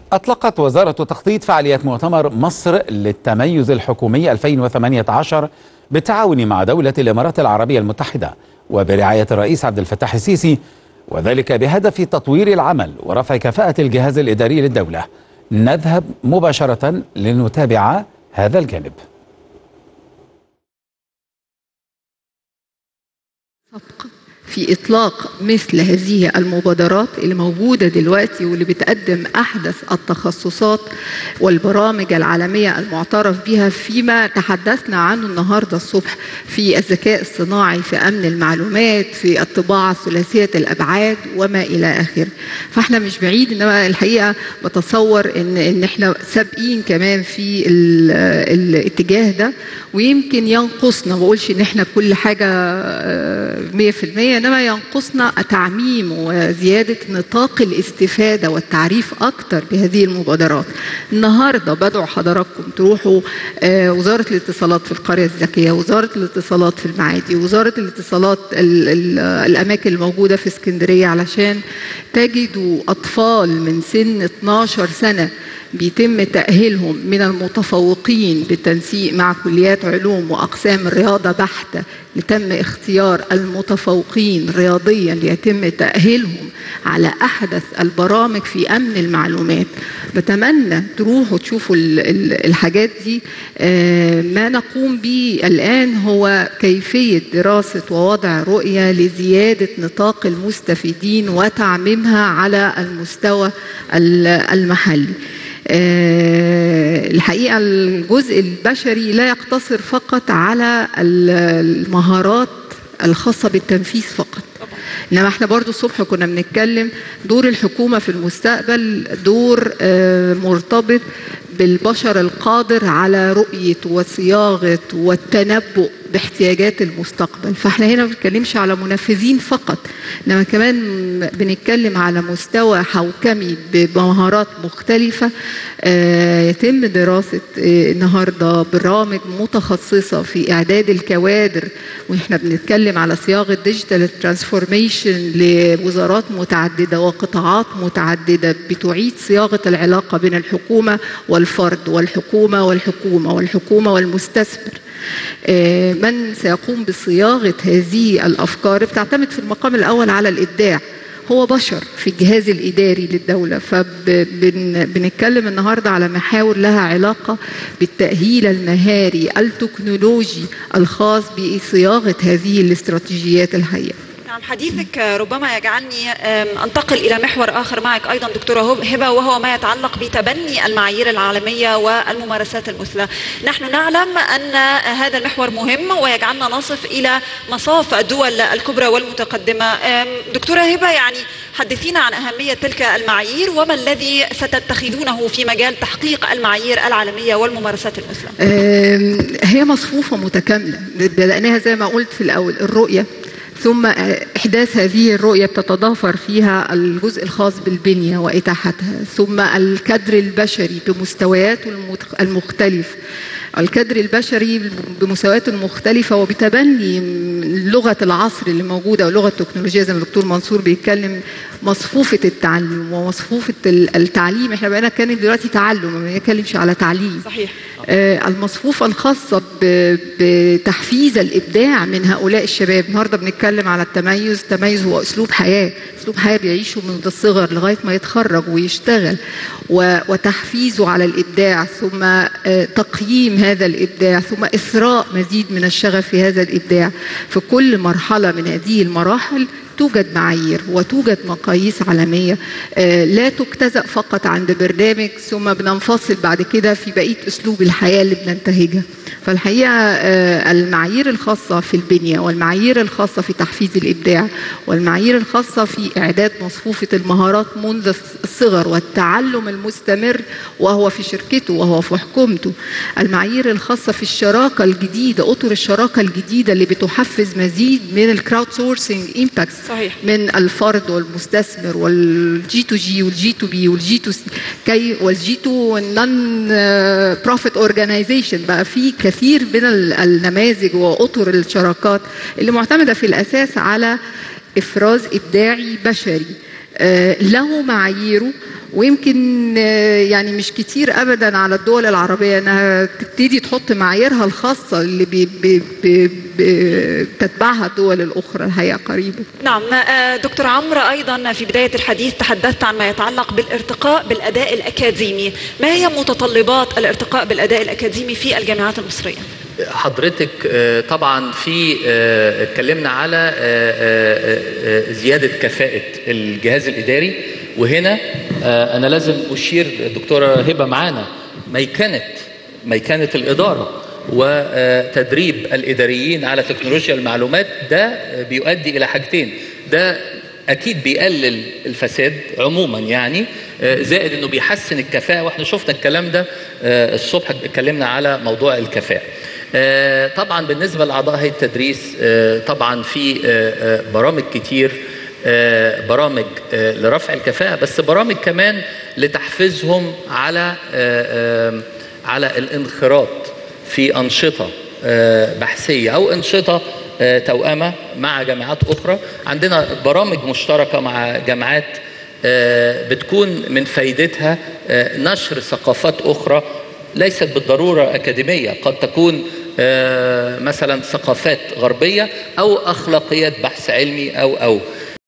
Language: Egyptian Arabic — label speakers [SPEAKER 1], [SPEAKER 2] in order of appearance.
[SPEAKER 1] أطلقت وزارة التخطيط فعاليات مؤتمر مصر للتميز الحكومي 2018 بالتعاون مع دولة الإمارات العربية المتحدة وبرعاية الرئيس عبد الفتاح السيسي وذلك بهدف تطوير العمل ورفع كفاءة الجهاز الإداري للدولة نذهب مباشرة لنتابع هذا الجانب
[SPEAKER 2] في إطلاق مثل هذه المبادرات اللي موجودة دلوقتي واللي بتقدم أحدث التخصصات والبرامج العالمية المعترف بها فيما تحدثنا عنه النهاردة الصبح في الذكاء الصناعي في أمن المعلومات في الطباعة ثلاثية الأبعاد وما إلى آخره فإحنا مش بعيد إنما الحقيقة بتصور إن إن إحنا سابقين كمان في الاتجاه ده ويمكن ينقصنا ما بقولش إن إحنا كل حاجة 100% انما ينقصنا تعميم وزياده نطاق الاستفاده والتعريف اكثر بهذه المبادرات. النهارده بدعو حضراتكم تروحوا وزاره الاتصالات في القريه الذكيه، وزاره الاتصالات في المعادي، وزاره الاتصالات ال ال الاماكن الموجوده في اسكندريه علشان تجدوا اطفال من سن 12 سنه بيتم تأهيلهم من المتفوقين بالتنسيق مع كليات علوم وأقسام الرياضة بحتة لتم اختيار المتفوقين رياضيا ليتم تأهيلهم على أحدث البرامج في أمن المعلومات بتمنى تروحوا تشوفوا الحاجات دي ما نقوم به الآن هو كيفية دراسة ووضع رؤية لزيادة نطاق المستفيدين وتعميمها على المستوى المحلي الحقيقه الجزء البشري لا يقتصر فقط على المهارات الخاصه بالتنفيذ فقط انما احنا برضو الصبح كنا بنتكلم دور الحكومه في المستقبل دور مرتبط بالبشر القادر على رؤيه وصياغه والتنبؤ باحتياجات المستقبل فاحنا هنا ما بنتكلمش على منفذين فقط انما كمان بنتكلم على مستوى حوكمي بمهارات مختلفه يتم دراسه النهارده برامج متخصصه في اعداد الكوادر واحنا بنتكلم على صياغه ديجيتال ترانسفورميشن لوزارات متعدده وقطاعات متعدده بتعيد صياغه العلاقه بين الحكومه والفرد والحكومه والحكومه والحكومه والمستثمر من سيقوم بصياغه هذه الافكار بتعتمد في المقام الاول على الابداع هو بشر في الجهاز الاداري للدوله فبنتكلم النهارده على محاور لها علاقه بالتاهيل المهاري التكنولوجي الخاص بصياغه هذه الاستراتيجيات الحقيقه
[SPEAKER 3] نعم حديثك ربما يجعلني انتقل الى محور اخر معك ايضا دكتوره هبه وهو ما يتعلق بتبني المعايير العالميه والممارسات المثلى. نحن نعلم ان هذا المحور مهم ويجعلنا نصف الى مصاف الدول الكبرى والمتقدمه. دكتوره هبه يعني حدثينا عن اهميه تلك المعايير وما الذي ستتخذونه في مجال تحقيق المعايير العالميه والممارسات المثلى.
[SPEAKER 2] هي مصفوفه متكامله بدأناها زي ما قلت في الاول الرؤيه ثم إحداث هذه الرؤية بتتضافر فيها الجزء الخاص بالبنية وإتاحتها ثم الكادر البشري بمستوياته المختلف الكادر البشري بمستوياته المختلفة وبتبني لغة العصر اللي موجودة ولغة التكنولوجيا زي ما الدكتور منصور بيتكلم مصفوفة التعلم ومصفوفة التعليم احنا بقينا نتكلم دلوقتي تعلم ما بنتكلمش على تعليم
[SPEAKER 3] صحيح
[SPEAKER 2] آه المصفوفة الخاصة بتحفيز الإبداع من هؤلاء الشباب النهاردة بنتكلم على التميز التميز هو أسلوب حياة أسلوب حياة بيعيشه من الصغر لغاية ما يتخرج ويشتغل وتحفيزه على الإبداع ثم آه تقييم هذا الإبداع ثم إثراء مزيد من الشغف في هذا الإبداع في كل مرحلة من هذه المراحل توجد معايير وتوجد مقاييس عالمية لا تجتزأ فقط عند برنامج ثم بننفصل بعد كده في بقية أسلوب الحياة اللي بننتهجها فالحقيقة المعايير الخاصة في البنية والمعايير الخاصة في تحفيز الإبداع والمعايير الخاصة في إعداد مصفوفة المهارات منذ الصغر والتعلم المستمر وهو في شركته وهو في حكومته المعايير الخاصة في الشراكة الجديدة أطر الشراكة الجديدة اللي بتحفز مزيد من الكراود سورسنج امباكتس
[SPEAKER 3] صحيح.
[SPEAKER 2] من الفرد والمستثمر والجي تو جي والجي تو بي والجي تو كي والجي تو نون بروفيت اورجانيزيشن بقى في كثير من النماذج واطر الشراكات اللي معتمده في الاساس على افراز ابداعي بشري له معاييره ويمكن آه، يعني مش كتير ابدا على الدول العربيه انها تبتدي تحط معاييرها الخاصه اللي بي بي بي بي بتتبعها الدول الاخرى الحقيقه قريبا
[SPEAKER 3] نعم آه، دكتور عمرو أيضا في بداية الحديث تحدثت عن ما يتعلق بالارتقاء بالأداء الأكاديمي ما هي متطلبات الارتقاء بالأداء الأكاديمي في الجامعات المصرية؟
[SPEAKER 4] حضرتك آه، طبعا في آه، اتكلمنا على آه، آه، آه، زيادة كفاءة الجهاز الإداري وهنا آه، أنا لازم أشير الدكتورة هبة معانا ميكنة ميكنة الإدارة وتدريب الإداريين على تكنولوجيا المعلومات ده بيؤدي إلى حاجتين ده اكيد بيقلل الفساد عموما يعني آه، زائد انه بيحسن الكفاءه واحنا شفنا الكلام ده آه، الصبح اتكلمنا على موضوع الكفاءه آه، طبعا بالنسبه لاعضاء هيئه التدريس آه، طبعا في آه، آه، برامج كتير آه، برامج آه، لرفع الكفاءه بس برامج كمان لتحفيزهم على آه، آه، على الانخراط في انشطه آه، بحثيه او انشطه آه، توأمه مع جامعات اخرى عندنا برامج مشتركه مع جامعات آه، بتكون من فايدتها آه، نشر ثقافات اخرى ليست بالضروره اكاديميه قد تكون آه، مثلا ثقافات غربيه او اخلاقيات بحث علمي او او